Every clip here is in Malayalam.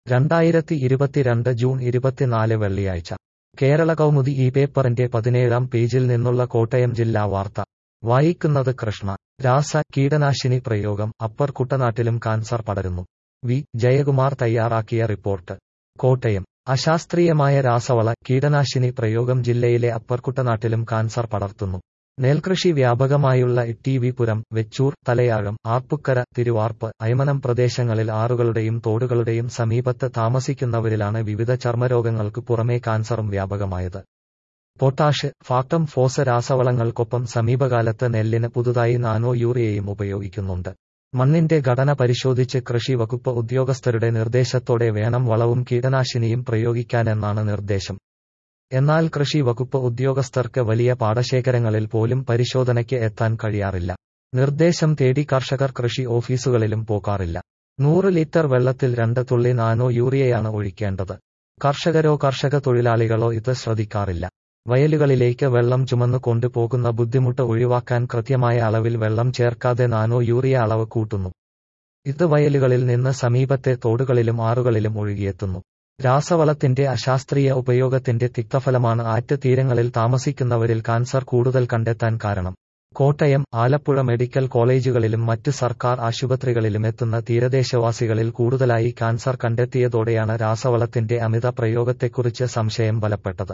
രണ്ടായിരത്തി ഇരുപത്തിരണ്ട് ജൂൺ ഇരുപത്തിനാല് വെള്ളിയാഴ്ച കേരള കൗമുദി ഈ പേപ്പറിന്റെ പതിനേഴാം പേജിൽ നിന്നുള്ള കോട്ടയം ജില്ലാ വാർത്ത വായിക്കുന്നത് കൃഷ്ണ രാസ കീടനാശിനി പ്രയോഗം അപ്പർ കുട്ടനാട്ടിലും കാൻസർ പടരുന്നു വി ജയകുമാർ തയ്യാറാക്കിയ റിപ്പോർട്ട് കോട്ടയം അശാസ്ത്രീയമായ രാസവള കീടനാശിനി പ്രയോഗം ജില്ലയിലെ അപ്പർ കുട്ടനാട്ടിലും കാൻസർ പടർത്തുന്നു നെൽകൃഷി വ്യാപകമായുള്ള ടി വി പുരം വെച്ചൂർ തലയാഴം ആർപ്പുക്കര തിരുവാർപ്പ് അയമനം പ്രദേശങ്ങളിൽ ആറുകളുടെയും തോടുകളുടെയും സമീപത്ത് താമസിക്കുന്നവരിലാണ് വിവിധ ചർമ്മരോഗങ്ങൾക്ക് പുറമേ കാൻസറും വ്യാപകമായത് പൊട്ടാഷ് ഫാക്ടം ഫോസ് രാസവളങ്ങൾക്കൊപ്പം സമീപകാലത്ത് നെല്ലിന് പുതുതായി നാനോ യൂറിയയും ഉപയോഗിക്കുന്നുണ്ട് മണ്ണിന്റെ ഘടന പരിശോധിച്ച് കൃഷി വകുപ്പ് ഉദ്യോഗസ്ഥരുടെ നിർദ്ദേശത്തോടെ വേണം വളവും കീടനാശിനിയും പ്രയോഗിക്കാനെന്നാണ് നിർദ്ദേശം എന്നാൽ കൃഷി വകുപ്പ് ഉദ്യോഗസ്ഥർക്ക് വലിയ പാടശേഖരങ്ങളിൽ പോലും പരിശോധനയ്ക്ക് എത്താൻ കഴിയാറില്ല നിർദ്ദേശം തേടി കർഷകർ കൃഷി ഓഫീസുകളിലും പോകാറില്ല നൂറ് ലിറ്റർ വെള്ളത്തിൽ രണ്ട് തുള്ളി നാനോ യൂറിയയാണ് ഒഴിക്കേണ്ടത് കർഷകരോ കർഷക തൊഴിലാളികളോ ഇത് ശ്രദ്ധിക്കാറില്ല വയലുകളിലേക്ക് വെള്ളം ചുമന്നു കൊണ്ടുപോകുന്ന ബുദ്ധിമുട്ട് ഒഴിവാക്കാൻ കൃത്യമായ അളവിൽ വെള്ളം ചേർക്കാതെ നാനോ യൂറിയ അളവ് കൂട്ടുന്നു ഇത് വയലുകളിൽ നിന്ന് സമീപത്തെ തോടുകളിലും ആറുകളിലും ഒഴുകിയെത്തുന്നു രാസവളത്തിന്റെ അശാസ്ത്രീയ ഉപയോഗത്തിന്റെ തിക്തഫലമാണ് ആറ്റ് തീരങ്ങളിൽ താമസിക്കുന്നവരിൽ കാൻസർ കൂടുതൽ കണ്ടെത്താൻ കാരണം കോട്ടയം ആലപ്പുഴ മെഡിക്കൽ കോളേജുകളിലും മറ്റ് സർക്കാർ ആശുപത്രികളിലും എത്തുന്ന തീരദേശവാസികളിൽ കൂടുതലായി കാൻസർ കണ്ടെത്തിയതോടെയാണ് രാസവളത്തിന്റെ അമിത പ്രയോഗത്തെക്കുറിച്ച് സംശയം ബലപ്പെട്ടത്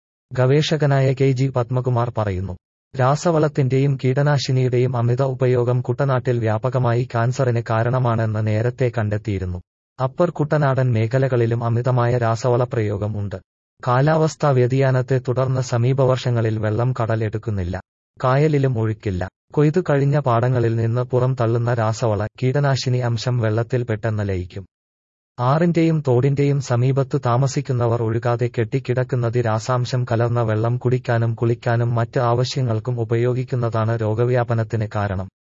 ഗവേഷകനായ കെ ജി പത്മകുമാർ പറയുന്നു രാസവളത്തിന്റെയും കീടനാശിനിയുടെയും അമിത ഉപയോഗം കുട്ടനാട്ടിൽ വ്യാപകമായി കാൻസറിന് കാരണമാണെന്ന് നേരത്തെ കണ്ടെത്തിയിരുന്നു അപ്പർ കുട്ടനാടൻ മേഖലകളിലും അമിതമായ രാസവള പ്രയോഗം ഉണ്ട് കാലാവസ്ഥാ വ്യതിയാനത്തെ തുടർന്ന് സമീപവർഷങ്ങളിൽ വെള്ളം കടലെടുക്കുന്നില്ല കായലിലും ഒഴുക്കില്ല കൊയ്തു കഴിഞ്ഞ പാടങ്ങളിൽ നിന്ന് പുറം തള്ളുന്ന രാസവള കീടനാശിനി അംശം വെള്ളത്തിൽ പെട്ടെന്ന് ലയിക്കും ആറിന്റെയും തോടിന്റെയും സമീപത്ത് താമസിക്കുന്നവർ ഒഴുകാതെ കെട്ടിക്കിടക്കുന്നത് രാസാംശം കലർന്ന വെള്ളം കുടിക്കാനും കുളിക്കാനും മറ്റ് ആവശ്യങ്ങൾക്കും ഉപയോഗിക്കുന്നതാണ് രോഗവ്യാപനത്തിന് കാരണം